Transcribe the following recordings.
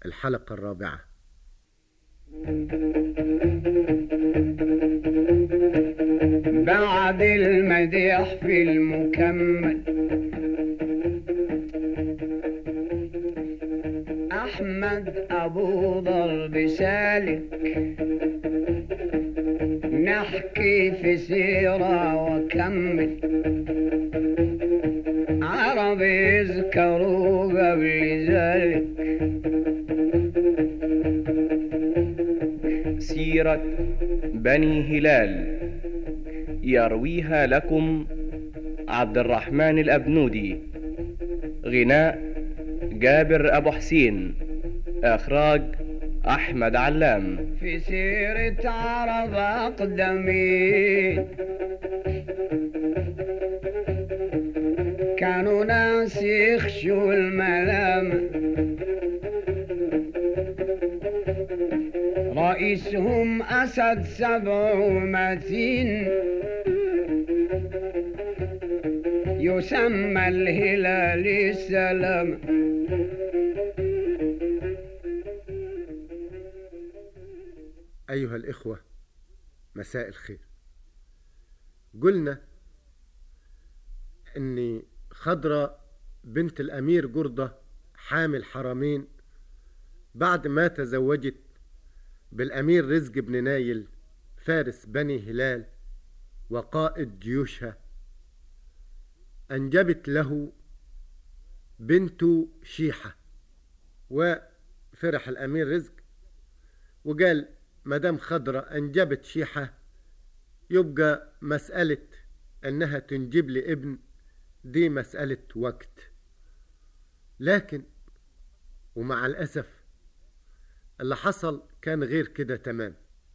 الحلقة الرابعة بعد المديح في المكمل أحمد أبو ضرب سالك نحكي في سيرة وكمل عرب يذكروا قبل ذلك سيرة بني هلال يرويها لكم عبد الرحمن الأبنودي غناء جابر أبو حسين إخراج أحمد علام في سيرة عرب أقدمين كانوا ناس يخشوا الملامة رئيسهم أسد سبع ومتين يسمى الهلال السلام أيها الإخوة مساء الخير قلنا أن خضرة بنت الأمير جردة حامل حرمين بعد ما تزوجت بالأمير رزق بن نايل فارس بني هلال وقائد جيوشها أنجبت له بنت شيحة وفرح الأمير رزق وقال مدام خضرة أنجبت شيحة يبقى مسألة أنها تنجب لي ابن دي مسألة وقت لكن ومع الأسف اللي حصل كان غير كده تمام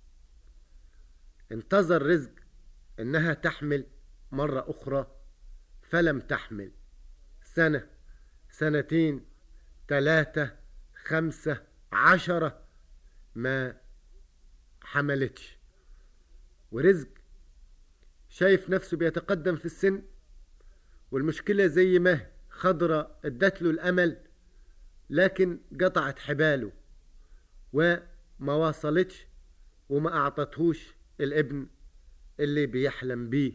انتظر رزق انها تحمل مرة اخرى فلم تحمل سنة سنتين ثلاثة خمسة عشرة ما حملتش ورزق شايف نفسه بيتقدم في السن والمشكلة زي ما خضرة ادت له الأمل لكن قطعت حباله وما واصلتش وما أعطتهوش الابن اللي بيحلم بيه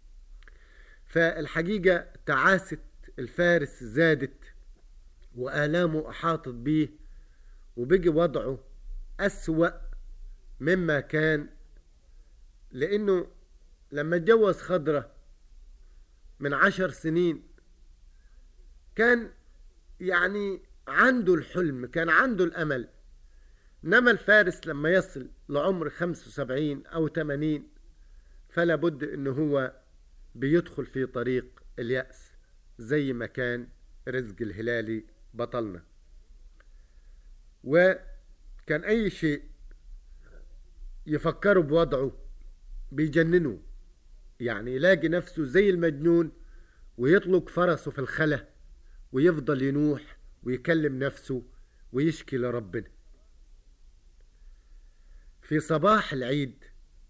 فالحقيقة تعاسة الفارس زادت وآلامه أحاطت بيه وبقي وضعه أسوأ مما كان لأنه لما اتجوز خضرة من عشر سنين كان يعني عنده الحلم كان عنده الأمل إنما الفارس لما يصل لعمر 75 أو 80 فلا بد إنه هو بيدخل في طريق اليأس زي ما كان رزق الهلالي بطلنا وكان أي شيء يفكروا بوضعه بيجننه يعني يلاقي نفسه زي المجنون ويطلق فرسه في الخلا ويفضل ينوح ويكلم نفسه ويشكي لربنا في صباح العيد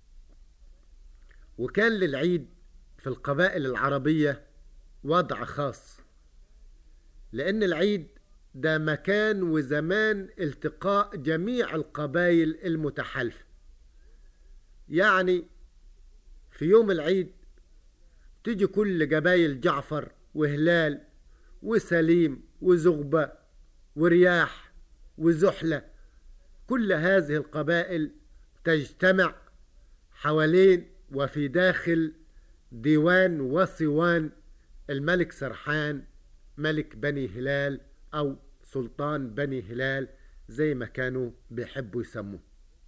وكان للعيد في القبائل العربية وضع خاص لأن العيد ده مكان وزمان التقاء جميع القبائل المتحالفة يعني في يوم العيد تيجي كل قبائل جعفر وهلال وسليم وزغبة ورياح وزحلة كل هذه القبائل تجتمع حوالين وفي داخل ديوان وصوان الملك سرحان ملك بني هلال أو سلطان بني هلال زي ما كانوا بيحبوا يسموه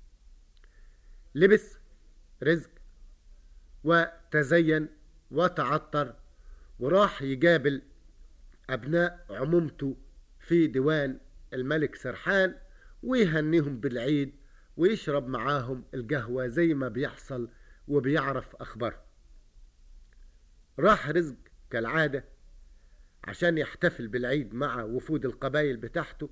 لبس رزق وتزين وتعطر وراح يقابل أبناء عمومته في ديوان الملك سرحان ويهنيهم بالعيد ويشرب معاهم القهوة زي ما بيحصل وبيعرف أخبار راح رزق كالعادة عشان يحتفل بالعيد مع وفود القبائل بتاعته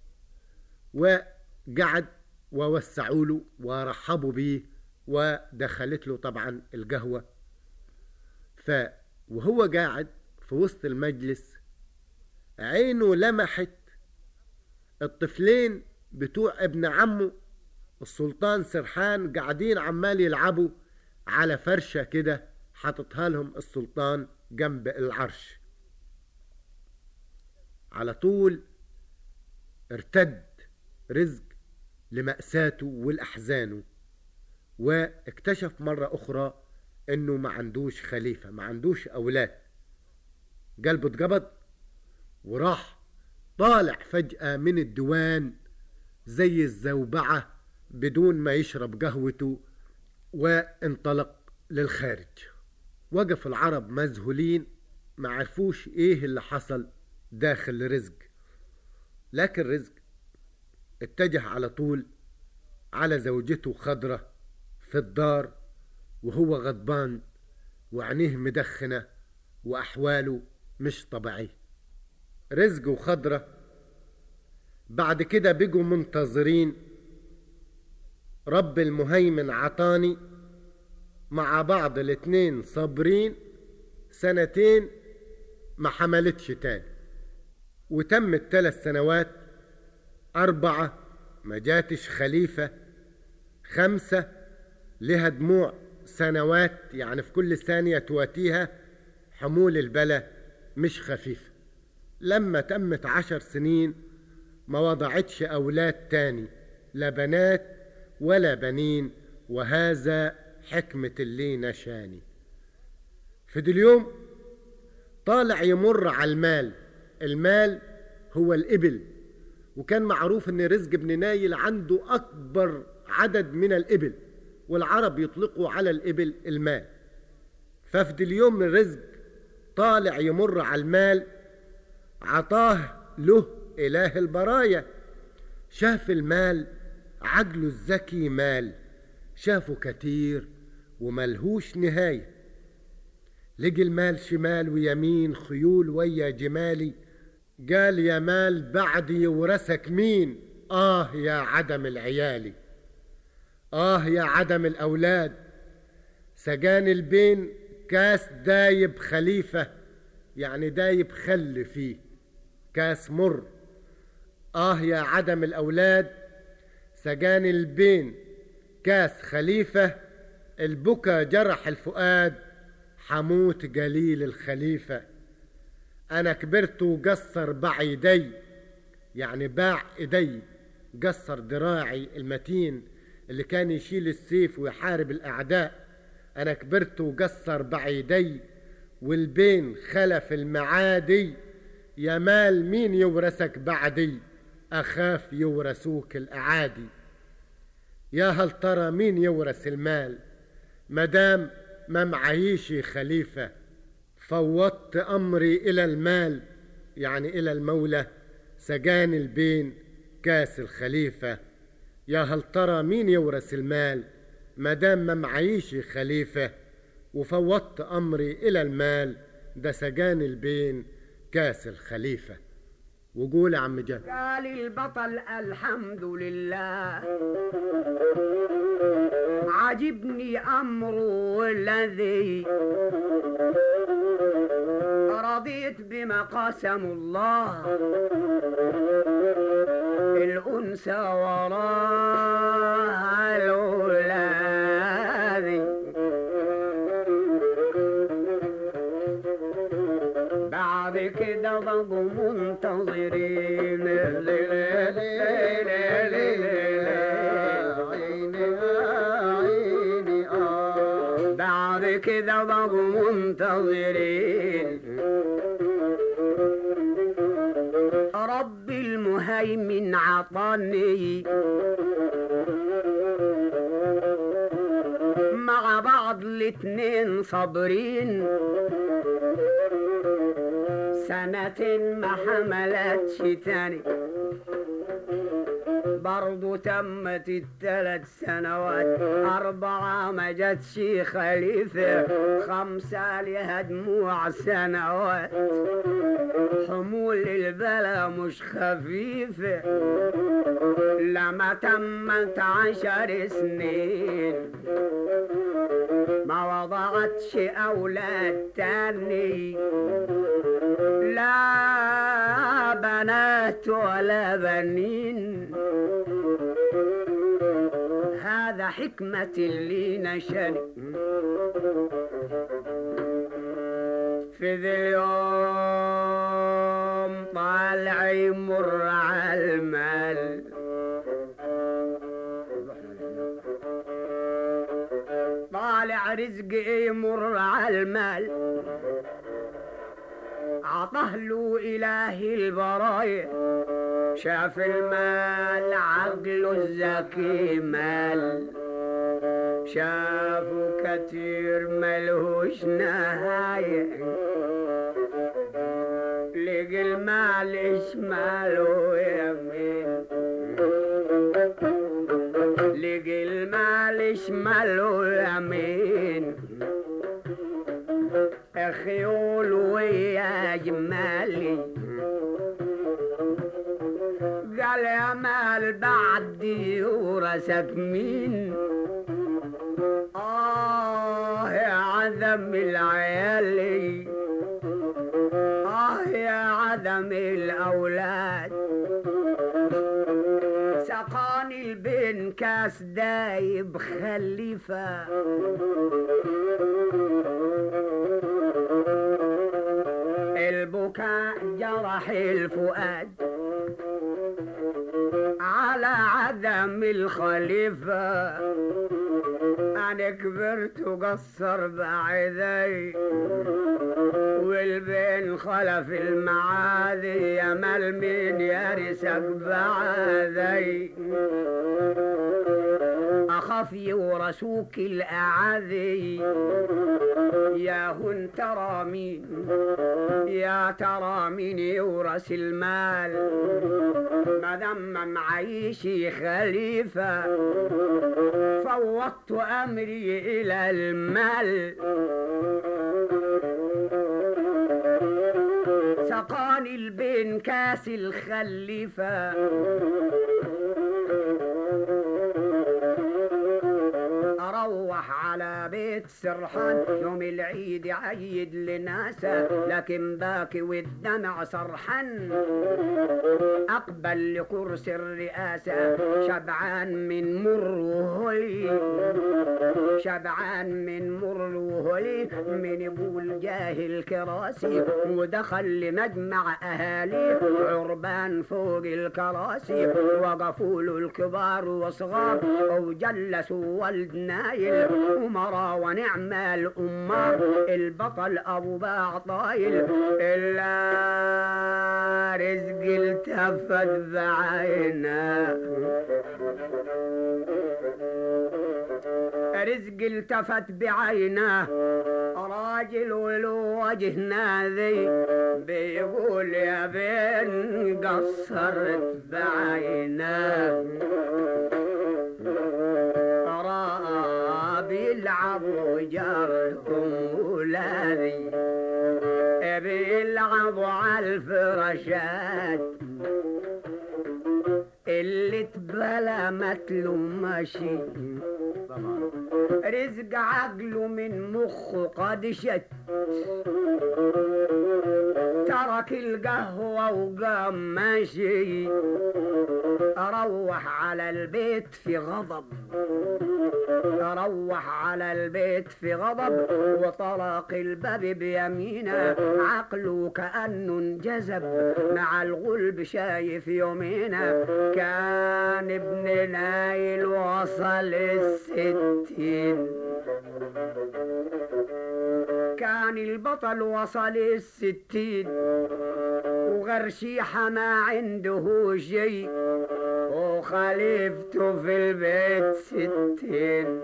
وقعد ووسعوا له ورحبوا بيه ودخلت له طبعا القهوة ف وهو قاعد في وسط المجلس عينه لمحت الطفلين بتوع ابن عمه السلطان سرحان قاعدين عمال يلعبوا على فرشة كده حاططها لهم السلطان جنب العرش على طول ارتد رزق لمأساته والأحزانه واكتشف مرة أخرى إنه ما عندوش خليفة ما عندوش أولاد قلبه اتقبض وراح طالع فجأة من الديوان زي الزوبعة بدون ما يشرب قهوته وانطلق للخارج وقف العرب مذهولين ما عرفوش ايه اللي حصل داخل رزق لكن رزق اتجه على طول على زوجته خضرة في الدار وهو غضبان وعينيه مدخنة وأحواله مش طبيعية رزق وخضرة بعد كده بقوا منتظرين رب المهيمن عطاني مع بعض الاتنين صابرين سنتين ما حملتش تاني وتمت ثلاث سنوات أربعة ما جاتش خليفة خمسة لها دموع سنوات يعني في كل ثانية تواتيها حمول البلا مش خفيفة لما تمت عشر سنين ما وضعتش أولاد تاني لا بنات ولا بنين وهذا حكمة اللي نشاني في دي اليوم طالع يمر على المال المال هو الإبل وكان معروف ان رزق بن نايل عنده أكبر عدد من الإبل والعرب يطلقوا على الإبل المال ففي دي اليوم الرزق طالع يمر على المال عطاه له إله البرايا شاف المال عقله الذكي مال شافه كتير وملهوش نهاية لقي المال شمال ويمين خيول ويا جمالي قال يا مال بعد يورثك مين آه يا عدم العيالي آه يا عدم الأولاد سجان البين كاس دايب خليفة يعني دايب خل فيه كاس مر آه يا عدم الأولاد سجان البين كاس خليفة البكا جرح الفؤاد حموت قليل الخليفة أنا كبرت وقصر بعيدي يعني باع إيدي قصر ذراعي المتين اللي كان يشيل السيف ويحارب الأعداء أنا كبرت وقصر بعيدي والبين خلف المعادي يا مال مين يورثك بعدي أخاف يورثوك الأعادي يا هل ترى مين يورث المال مدام ما معيشي خليفة فوضت أمري إلى المال يعني إلى المولى سجان البين كاس الخليفة يا هل ترى مين يورث المال مدام ما معيشي خليفة وفوضت أمري إلى المال ده سجان البين كاس الخليفة وقول يا عم جابر قال البطل الحمد لله عجبني أمره الذي رضيت بما قسم الله الأنثى وراء الأولاد بعد كده بقوا منتظرين بعد كده بقوا منتظرين رب المهيمن عطاني مع بعض الاتنين صابرين سنة ما حملتش تاني برضو تمت الثلاث سنوات أربعة ما جاتش خليفة خمسة لها دموع سنوات حمول البلا مش خفيفة لما تمت عشر سنين ما وضعتش أولاد تاني لا بنات ولا بنين هذا حكمة اللي نشأني في ذي اليوم طالع يمر على المال طالع رزق يمر على المال عطاه له إله البرايا شاف المال عقله الذكي مال شافوا كتير ملهوش نهاية لقي المال شماله يمين لقي المال شماله يمين خيول ويا جمالي قال يا مال بعدي ورثك مين آه يا عدم العيالي آه يا عدم الأولاد سقاني البن كاس دايب خليفة البكاء جرح الفؤاد على عدم الخليفة أنا كبرت وقصر بعيدي والبين خلف المعادي يا مال مين يرسك بعدي أخاف يورثوك الأعاذي يا هن ترى مين يا ترى مين يورث المال ما دام معيشي خليفة فوضت أمري إلى المال سقاني البين كاس الخليفة أروح على بيت سرحان يوم العيد عيد لناسه لكن باكي والدمع سرحان أقبل لكرسي الرئاسة شبعان من مر وهلي شبعان من مر وهلي من ابو الجاهل كراسي ودخل لمجمع أهالي عربان فوق الكراسي وقفوا له الكبار وصغار وجلسوا ولد نايل أمرا ونعم الأمار البطل أبو باع طايل إلا رزق التفت بعينه رزق التفت بعينه راجل ولو وجه ناذي بيقول يا بين قصرت بعينه بيلعبوا جاركم ولادي بيلعبوا على الفراشات اللي تبلى متلو ماشي رزق عقله من مخه قد شت ترك القهوة وقام ماشي روح على البيت في غضب روح على البيت في غضب وطرق الباب بيمينه عقله كأنه انجذب مع الغلب شايف يومينا كان ابن نايل وصل الستين كان البطل وصل الستين وغرشيحة ما عنده شيء وخليفته في البيت ستين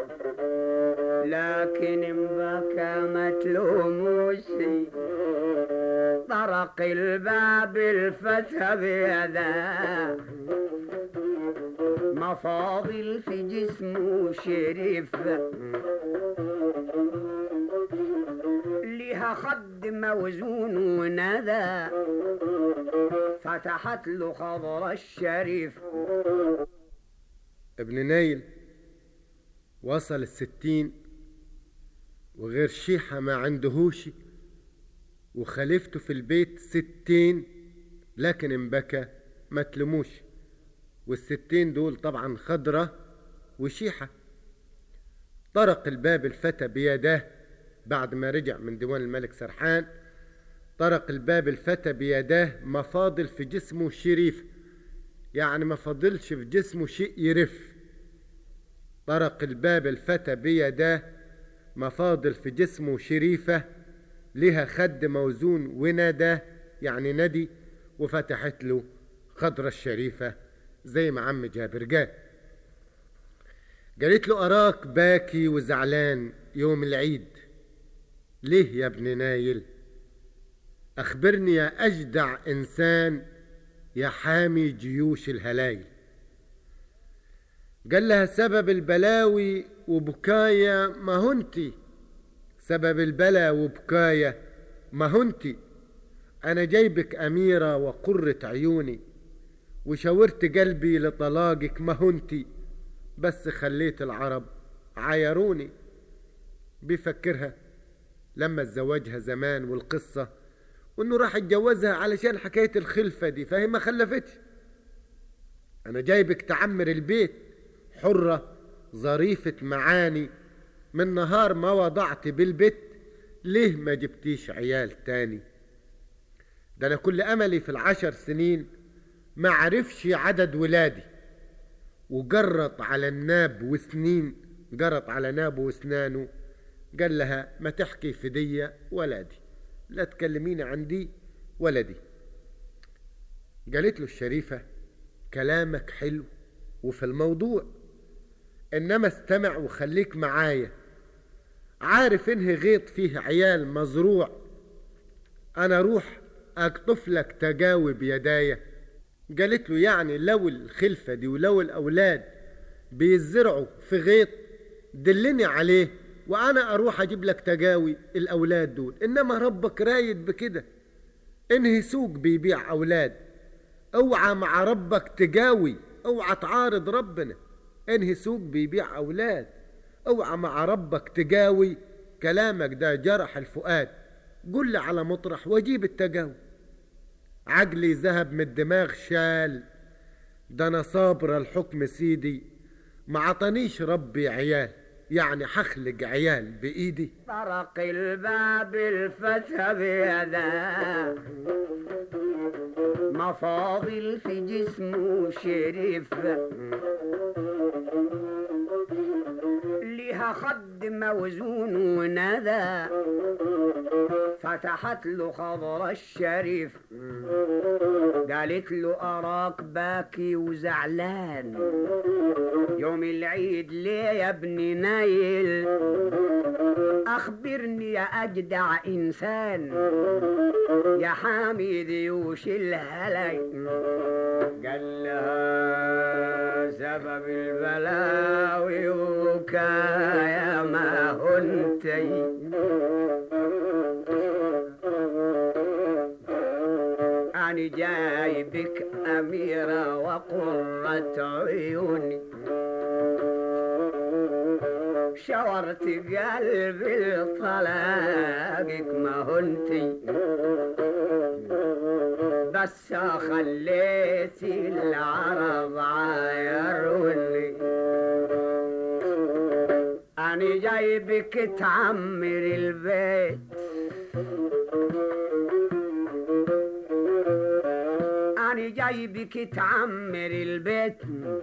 لكن مبكى ما تلوموش طرق الباب الفتى بيده مفاضل في جسمه شريف لها خد موزون وندى فتحت له خضر الشريف ابن نايل وصل الستين وغير شيحة ما عندهوش وخليفته في البيت ستين لكن انبكى ما تلموش والستين دول طبعا خضرة وشيحة طرق الباب الفتى بيداه بعد ما رجع من ديوان الملك سرحان طرق الباب الفتى بيداه مفاضل في جسمه شريف يعني ما فضلش في جسمه شيء يرف طرق الباب الفتى بيداه مفاضل في جسمه شريفة لها خد موزون وناداه يعني ندي وفتحت له خضرة الشريفة زي ما عم جابر قال قالت له أراك باكي وزعلان يوم العيد ليه يا ابن نايل أخبرني يا أجدع إنسان يا حامي جيوش الهلايل قال لها سبب البلاوي وبكايا ما هنتي سبب البلا وبكايا ما هنتي أنا جايبك أميرة وقرة عيوني وشاورت قلبي لطلاقك ما هنتي بس خليت العرب عايروني بيفكرها لما اتزوجها زمان والقصة وانه راح اتجوزها علشان حكاية الخلفة دي فهي ما خلفتش انا جايبك تعمر البيت حرة ظريفة معاني من نهار ما وضعت بالبيت ليه ما جبتيش عيال تاني ده انا كل املي في العشر سنين ما عرفش عدد ولادي وجرط على الناب وسنين جرط على نابه وسنانه قال لها ما تحكي في دي ولدي لا تكلميني عن دي ولدي قالت له الشريفة كلامك حلو وفي الموضوع انما استمع وخليك معايا عارف انه غيط فيه عيال مزروع انا اروح اكطف لك تجاوب يدايا قالت له يعني لو الخلفة دي ولو الاولاد بيزرعوا في غيط دلني عليه وانا اروح اجيب لك تجاوي الاولاد دول انما ربك رايد بكده انهي سوق بيبيع اولاد اوعى مع ربك تجاوي اوعى تعارض ربنا انهي سوق بيبيع اولاد اوعى مع ربك تجاوي كلامك ده جرح الفؤاد قل لي على مطرح واجيب التجاوي عقلي ذهب من الدماغ شال ده انا صابره الحكم سيدي ما عطانيش ربي عيال يعني حخلق عيال بايدي طرق الباب الفتى بيده مفاضل في جسمه شريف لها خد موزون وندى فتحت له خضر الشريف قالت له أراك باكي وزعلان يوم العيد ليه يا ابني نايل أخبرني يا أجدع إنسان يا حامي ديوش الهلاي قال لها سبب البلاوي وكايا ما هنتي أنا جايبك أميرة وقرة عيوني شورت قلبي لطلاقك ما هنتي بس خليت العرب عايروني أنا جايبك تعمر البيت أنا جايبك تعمر البيت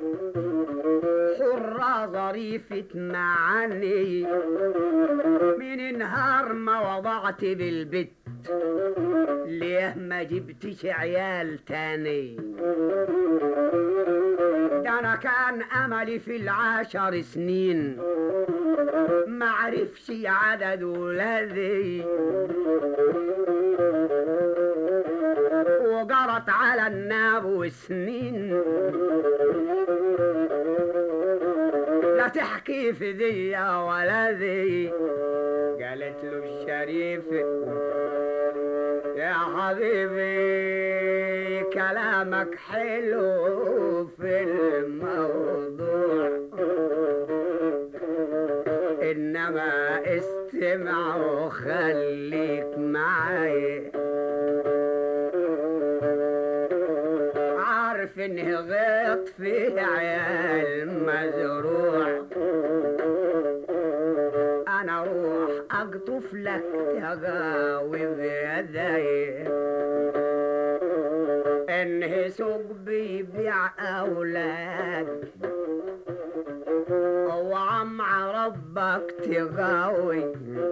حرة ظريفة معاني من نهار ما وضعت بالبيت ليه ما جبتش عيال تاني ده انا كان املي في العشر سنين ما عرفش عدد ولادي وجرت على الناب وسنين لا تحكي في دي ولا ذي قالت له الشريف يا حبيبي كلامك حلو في الموضوع انما است استمع وخليك معايا عارف اني غيط في عيال مزروع انا اروح اقطف لك تقاوي بيدي انه سوق بيبيع اولاد وعمع ربك تقاوي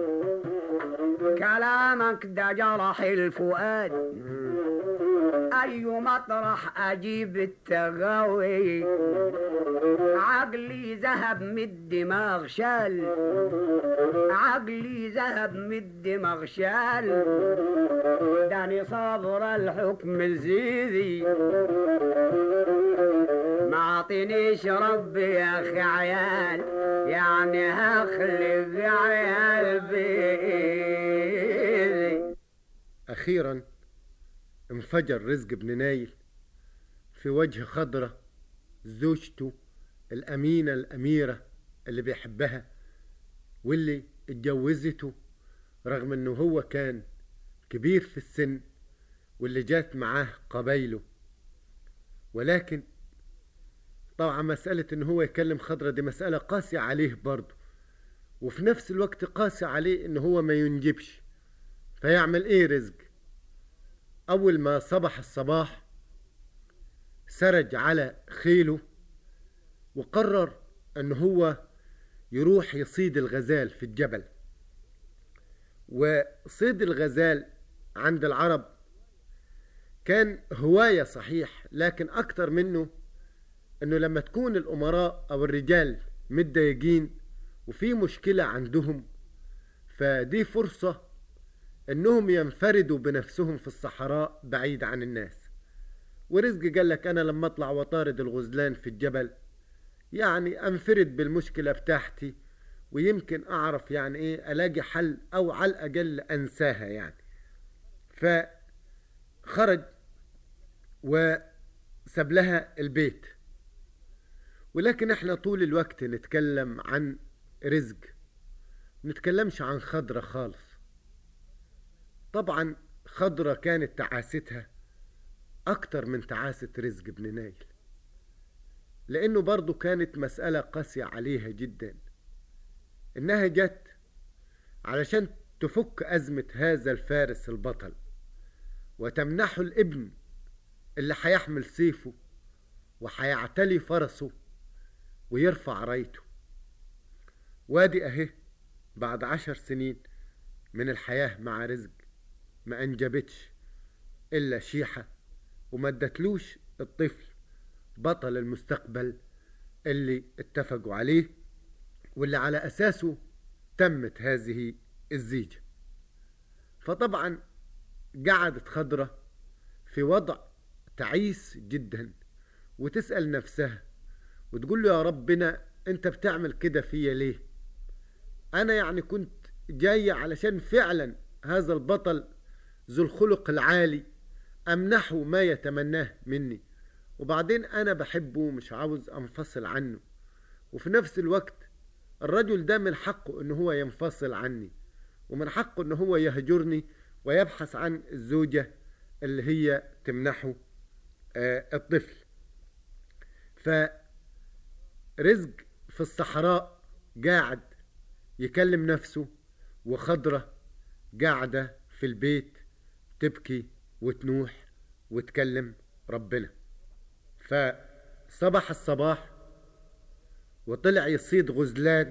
كلامك ده جرح الفؤاد أي مطرح أجيب التغاوي عقلي ذهب من الدماغ شال عقلي ذهب من الدماغ شال داني صابر الحكم الزيدي ما عطينيش ربي يا أخي عيال يعني هخلق عيال بإيدي أخيرا انفجر رزق بن نايل في وجه خضرة زوجته الأمينة الأميرة اللي بيحبها واللي اتجوزته رغم انه هو كان كبير في السن واللي جات معاه قبايله ولكن طبعا مسألة ان هو يكلم خضرة دي مسألة قاسية عليه برضه وفي نفس الوقت قاسي عليه ان هو ما ينجبش فيعمل ايه رزق اول ما صبح الصباح سرج على خيله وقرر ان هو يروح يصيد الغزال في الجبل وصيد الغزال عند العرب كان هواية صحيح لكن أكتر منه أنه لما تكون الأمراء أو الرجال متضايقين وفي مشكلة عندهم فدي فرصة أنهم ينفردوا بنفسهم في الصحراء بعيد عن الناس ورزق قال لك أنا لما أطلع وطارد الغزلان في الجبل يعني أنفرد بالمشكلة بتاعتي ويمكن أعرف يعني إيه ألاقي حل أو على الأقل أنساها يعني فخرج وساب لها البيت ولكن احنا طول الوقت نتكلم عن رزق نتكلمش عن خضرة خالص طبعا خضرة كانت تعاستها أكتر من تعاسة رزق بن نايل لأنه برضو كانت مسألة قاسية عليها جدا إنها جت علشان تفك أزمة هذا الفارس البطل وتمنحه الابن اللي هيحمل سيفه وهيعتلي فرسه ويرفع رايته وادي اهي بعد عشر سنين من الحياة مع رزق ما انجبتش الا شيحة وما ادتلوش الطفل بطل المستقبل اللي اتفقوا عليه واللي على اساسه تمت هذه الزيجة فطبعا قعدت خضرة في وضع تعيس جدا وتسأل نفسها وتقول له يا ربنا انت بتعمل كده فيا ليه انا يعني كنت جاية علشان فعلا هذا البطل ذو الخلق العالي امنحه ما يتمناه مني وبعدين انا بحبه ومش عاوز انفصل عنه وفي نفس الوقت الرجل ده من حقه ان هو ينفصل عني ومن حقه ان هو يهجرني ويبحث عن الزوجة اللي هي تمنحه آه الطفل فرزق في الصحراء قاعد يكلم نفسه وخضرة قاعدة في البيت تبكي وتنوح وتكلم ربنا فصبح الصباح وطلع يصيد غزلان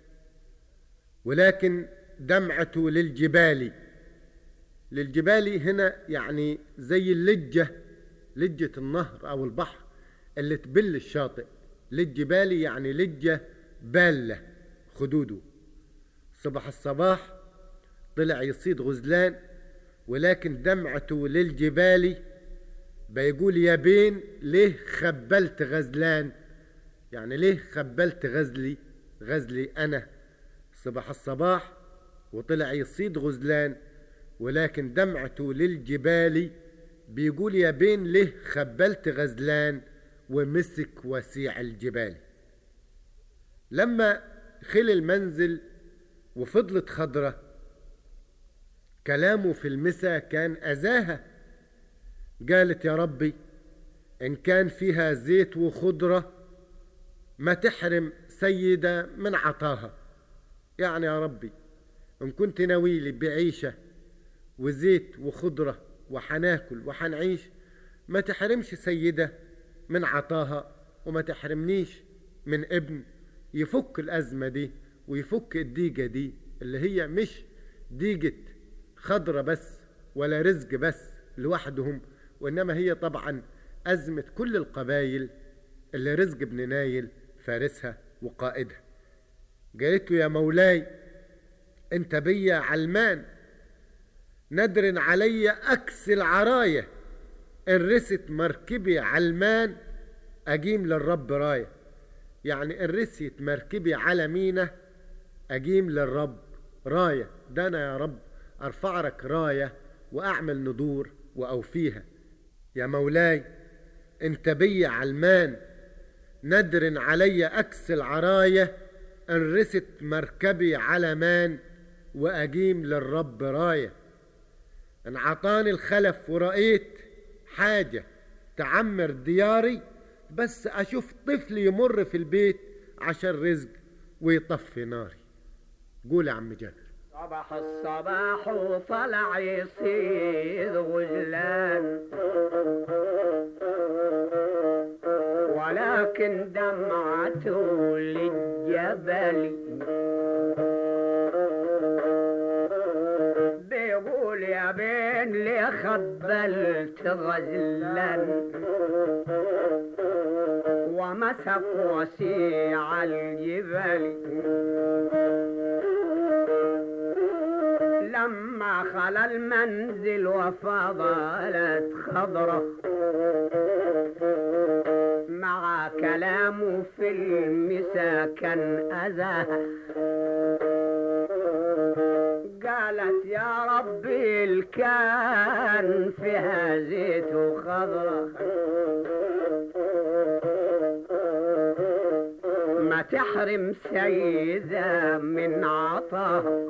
ولكن دمعته للجبال للجبال هنا يعني زي اللجة لجة النهر أو البحر اللي تبل الشاطئ للجبال يعني لجة بالة خدوده صبح الصباح طلع يصيد غزلان ولكن دمعته للجبال بيقول يا بين ليه خبلت غزلان يعني ليه خبلت غزلي غزلي أنا صبح الصباح وطلع يصيد غزلان ولكن دمعته للجبال بيقول يا بين ليه خبلت غزلان ومسك وسيع الجبال لما خل المنزل وفضلت خضرة كلامه في المسا كان أذاها قالت يا ربي إن كان فيها زيت وخضرة ما تحرم سيدة من عطاها يعني يا ربي إن كنت ناويلي بعيشة وزيت وخضرة وحناكل وحنعيش ما تحرمش سيدة من عطاها وما تحرمنيش من ابن يفك الأزمة دي ويفك الديجة دي اللي هي مش ديجة خضرة بس ولا رزق بس لوحدهم وإنما هي طبعا أزمة كل القبايل اللي رزق ابن نايل فارسها وقائدها قالت له يا مولاي انت بيا علمان ندر علي أكس العراية إن رست مركبي علمان أجيم للرب راية يعني إن رست مركبي على مينة أجيم للرب راية ده أنا يا رب أرفع لك راية وأعمل ندور وأوفيها يا مولاي انت بي علمان ندر علي أكس العراية إن رست مركبي على مان وأجيم للرب راية إن عطاني الخلف ورأيت حاجة تعمر دياري بس أشوف طفل يمر في البيت عشان رزق ويطفي ناري قول يا عم جابر صباح الصباح وطلع يصيد غزلان ولكن دمعته للجبل بيقول يا بين لي خبلت غزلان ومسك وسيع الجبل لما خلا المنزل وفضلت خضرة مع كلامه في المسا كان أذاها قالت يا ربي الكان فيها زيت وخضرة ما تحرم سيدة من عطاها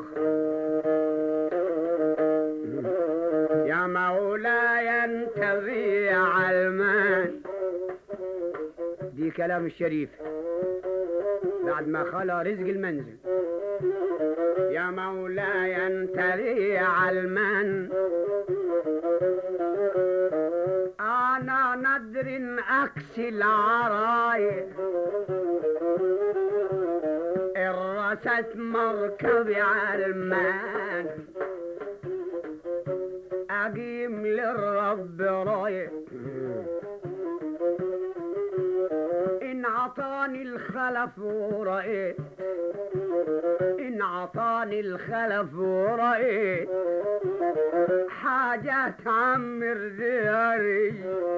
يا مولاي انتبه علمان دي كلام الشريف بعد ما خلى رزق المنزل يا مولاي انتبه علمان انا ندر اكسي العراية الرست مركبي علمان أقيم للرب راية إن عطاني الخلف ورأيت إن عطاني الخلف ورأيت حاجة تعمر دياري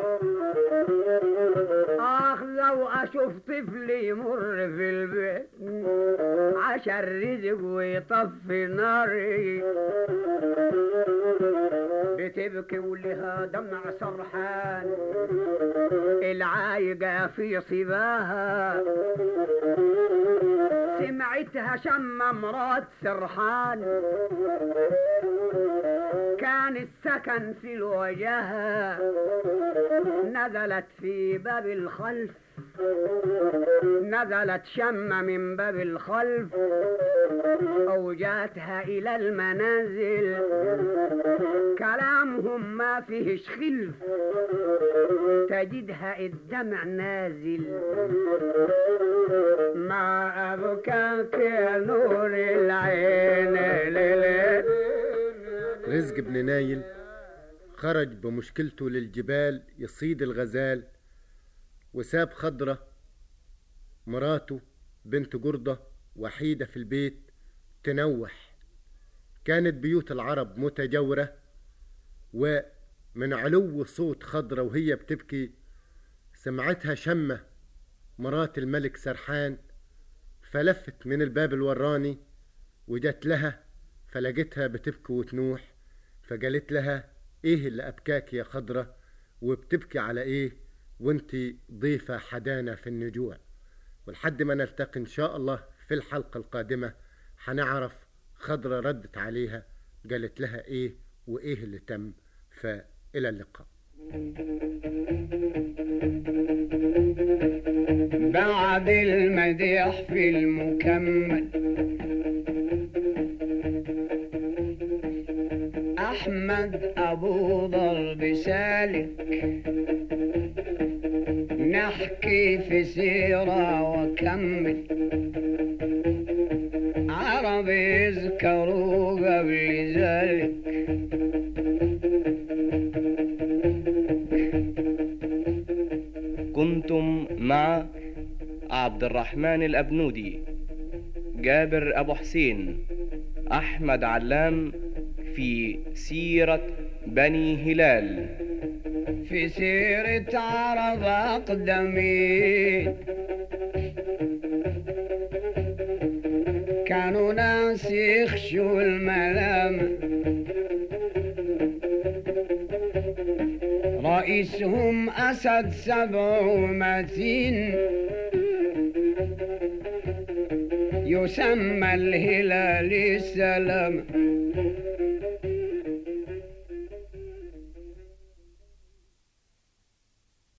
آخ لو أشوف طفل يمر في البيت عشان رزق ويطفي ناري بتبكي ولها دمع سرحان العايقة في صباها سمعتها شم مرات سرحان كان السكن في الوجهة نزلت في باب الخلف نزلت شم من باب الخلف أوجاتها إلى المنازل كلامهم ما فيهش خلف تجدها الدمع نازل ما أبكاك يا نور العين ليلة رزق بن نايل خرج بمشكلته للجبال يصيد الغزال وساب خضرة مراته بنت جردة وحيدة في البيت تنوح كانت بيوت العرب متجاورة ومن علو صوت خضرة وهي بتبكي سمعتها شمة مرات الملك سرحان فلفت من الباب الوراني وجت لها فلقيتها بتبكي وتنوح فقالت لها ايه اللي ابكاك يا خضرة وبتبكي على ايه وانت ضيفة حدانا في النجوع ولحد ما نلتقي ان شاء الله في الحلقة القادمة هنعرف خضرة ردت عليها قالت لها ايه وايه اللي تم فإلى اللقاء بعد المديح في المكمل أحمد أبو ضرب سالك نحكي في سيرة وكمل عرب يذكروا قبل ذلك كنتم مع عبد الرحمن الأبنودي جابر أبو حسين أحمد علام في سيرة بني هلال في سيرة عرب أقدمين كانوا ناس يخشوا الملام رئيسهم أسد سبع متين يسمى الهلال السلام